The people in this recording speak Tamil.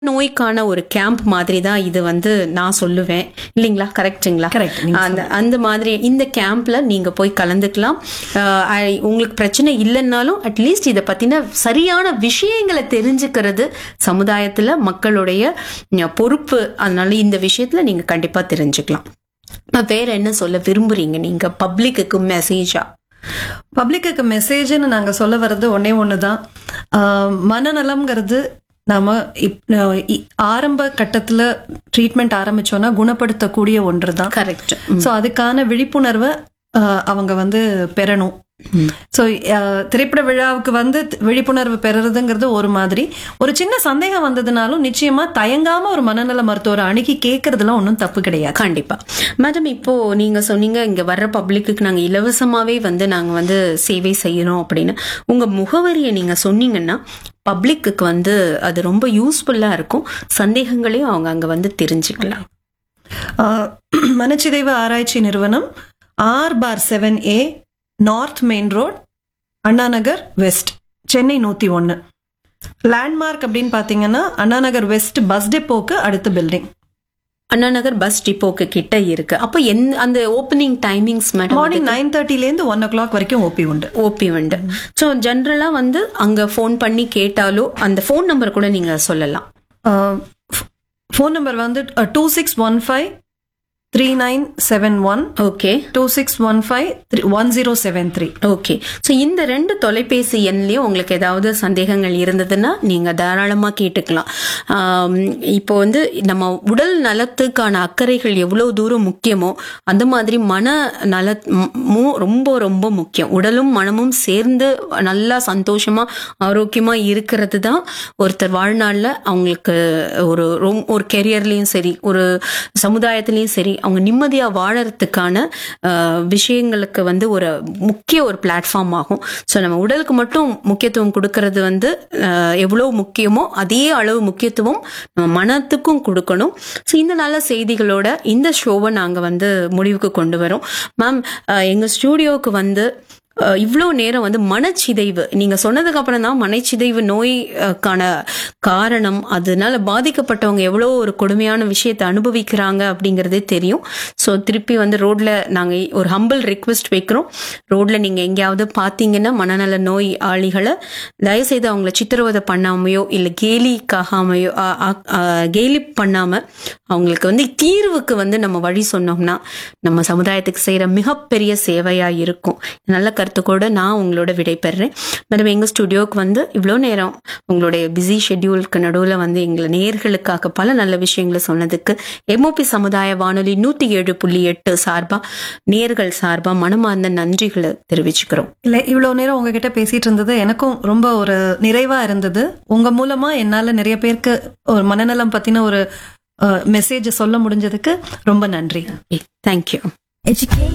நோய்க்கான ஒரு கேம்ப் மாதிரி தான் இது வந்து நான் சொல்லுவேன் இல்லைங்களா கரெக்ட்டுங்களா Correct, நீங்க அந்த அந்த மாதிரி இந்த கேம்ப்ல நீங்க போய் கலந்துக்கலாம் அஹ், I- உங்களுக்கு பிரச்சனை இல்லைன்னாலும் அட்லீஸ்ட் இதை பத்தின சரியான விஷயங்களை தெரிஞ்சுக்கிறது சமுதாயத்துல மக்களுடைய அஹ், பொறுப்பு அதனால இந்த விஷயத்துல நீங்க கண்டிப்பா தெரிஞ்சுக்கலாம் அஹ், வேற என்ன சொல்ல விரும்புறீங்க நீங்க பப்ளிக்கு மெசேஜா பப்ளிக்கு மெசேஜ்னு நாங்க சொல்ல வர்றது ஒண்ணே ஒண்ணுதான் ஆஹ் மனநலம்ங்கிறது நாம இப்- அஹ் இ- ஆரம்ப கட்டத்துல ட்ரீட்மெண்ட் ஆரம்பிச்சோம்னா குணப்படுத்தக்கூடிய ஒன்று தான் கரெக்ட் ஸோ அதுக்கான விழிப்புணர்வை ஆஹ் அவங்க வந்து பெறணும் ஸோ திரைப்பட விழாவுக்கு வந்து த- விழிப்புணர்வு பெறுறதுங்கிறது ஒரு மாதிரி ஒரு சின்ன சந்தேகம் வந்ததுனாலும் நிச்சயமா தயங்காம ஒரு மனநல மருத்துவரை அணுகி கேட்கறதுலாம் ஒன்றும் தப்பு கிடையாது கண்டிப்பா மேடம் இப்போ நீங்க சொன்னீங்க இங்க வர்ற பப்ளிக்கு நாங்க இலவசமாவே வந்து நாங்க வந்து சேவை செய்யறோம் அப்படின்னு உங்க முகவரியை நீங்க சொன்னீங்கன்னா பப்ளிக்கு வந்து அது ரொம்ப யூஸ்ஃபுல்லா இருக்கும் சந்தேகங்களையும் அவங்க அங்க வந்து தெரிஞ்சுக்கலாம் ஆஹ் மனச்சிதைவு ஆராய்ச்சி நிறுவனம் R bar seven A north main road Anna Nagar west Chennai நூத்தி ஒன்னு லேண்ட்மார்க் அப்படின்னு பாத்தீங்கன்னா அண்ணா நகர் வெஸ்ட் பஸ் டெப்போக்கு அடுத்த பில்டிங் அண்ணா நகர் பஸ் டிப்போக்கு கிட்ட இருக்கு அப்ப எந்த அந்த opening timings madam morning nine தேர்ட்டிலேருந்து ஒன் ஓ கிளாக் வரைக்கும் ஓபி உண்டு ஓபி உண்டு ஸோ ஜென்ரலா வந்து அங்க ஃபோன் பண்ணி கேட்டாலோ அந்த ஃபோன் நம்பர் கூட நீங்க சொல்லலாம் ஃபோன் நம்பர் வந்து two six one five three nine seven one okay two six one five three one zero seven three okay so இந்த ரெண்டு தொலைபேசி எண்லயும் உங்களுக்கு ஏதாவது சந்தேகங்கள் இருந்ததுன்னா நீங்க தாராளமா கேட்டுக்கலாம் ஆம், இப்போ வந்து நம்ம உடல் நலத்துக்கான அக்கறைகள் எவ்வளவு தூரம் முக்கியமோ அந்த மாதிரி மன நல மு- ரொம்ப ரொம்ப முக்கியம் உடலும் மனமும் சேர்ந்து நல்லா சந்தோஷமா ஆரோக்கியமா இருக்கிறது தான் ஒருத்தர் வாழ்நாள்ல அவங்களுக்கு ஒரு ரொம் ஒரு கெரியர்லயும் சரி ஒரு சமுதாயத்திலயும் சரி அவங்க நிம்மதியா வாழறதுக்கான அஹ், விஷயங்களுக்கு வந்து ஒரு முக்கிய ஒரு பிளாட்ஃபார்ம் ஆகும் ஸோ நம்ம உடலுக்கு மட்டும் முக்கியத்துவம் கொடுக்கறது வந்து அஹ், எவ்வளவு முக்கியமோ அதே அளவு முக்கியத்துவம் நம்ம மனத்துக்கும் கொடுக்கணும் ஸோ இந்த நல்ல செய்திகளோட இந்த ஷோவை நாங்கள் வந்து முடிவுக்கு கொண்டு வரோம் மேம் எங்கள் ஸ்டூடியோவுக்கு வந்து அஹ், இவ்வளோ நேரம் வந்து மனச்சிதைவு நீங்க சொன்னதுக்கு அப்புறம் தான் மனச்சிதைவு நோய்க்கான காரணம் அதனால பாதிக்கப்பட்டவங்க எவ்வளோ ஒரு கொடுமையான விஷயத்தை அனுபவிக்கிறாங்க அப்படிங்கிறதே தெரியும் ஸோ திருப்பி வந்து ரோட்ல நாங்க ஒரு ஹம்பிள் ரிக்வெஸ்ட் வைக்கிறோம் ரோட்ல நீங்க எங்கேயாவது பார்த்தீங்கன்னா மனநல நோய் ஆளிகளை தயவுசெய்து அவங்கள சித்திரவதை பண்ணாமையோ இல்லை கேலிக்காகாமையோ ஆ, ஆ, ஆ, கேலி பண்ணாம அவங்களுக்கு வந்து தீர்வுக்கு வந்து நம்ம வழி சொன்னோம்னா நம்ம சமுதாயத்துக்கு செய்யற மிகப்பெரிய சேவையா இருக்கும் நல்ல கருத்துக்கோட நான் உங்களோட விடை பெறுறேன் மேடம் எங்க ஸ்டுடியோக்கு வந்து இவ்வளோ நேரம் உங்களுடைய பிஸி ஷெட்யூலுக்கு நடுவில் வந்து எங்களை நேர்களுக்காக பல நல்ல விஷயங்களை சொன்னதுக்கு எம்ஓபி சமுதாய வானொலி நூத்தி ஏழு புள்ளி எட்டு சார்பா நேர்கள் சார்பா மனமார்ந்த நன்றிகளை தெரிவிச்சுக்கிறோம் இல்ல இவ்வளவு நேரம் உங்ககிட்ட பேசிட்டு இருந்தது எனக்கும் ரொம்ப ஒரு நிறைவா இருந்தது உங்க மூலமா என்னால நிறைய பேருக்கு ஒரு மனநலம் பத்தின ஒரு மெசேஜ் சொல்ல முடிஞ்சதுக்கு ரொம்ப நன்றி தேங்க்யூ Educate.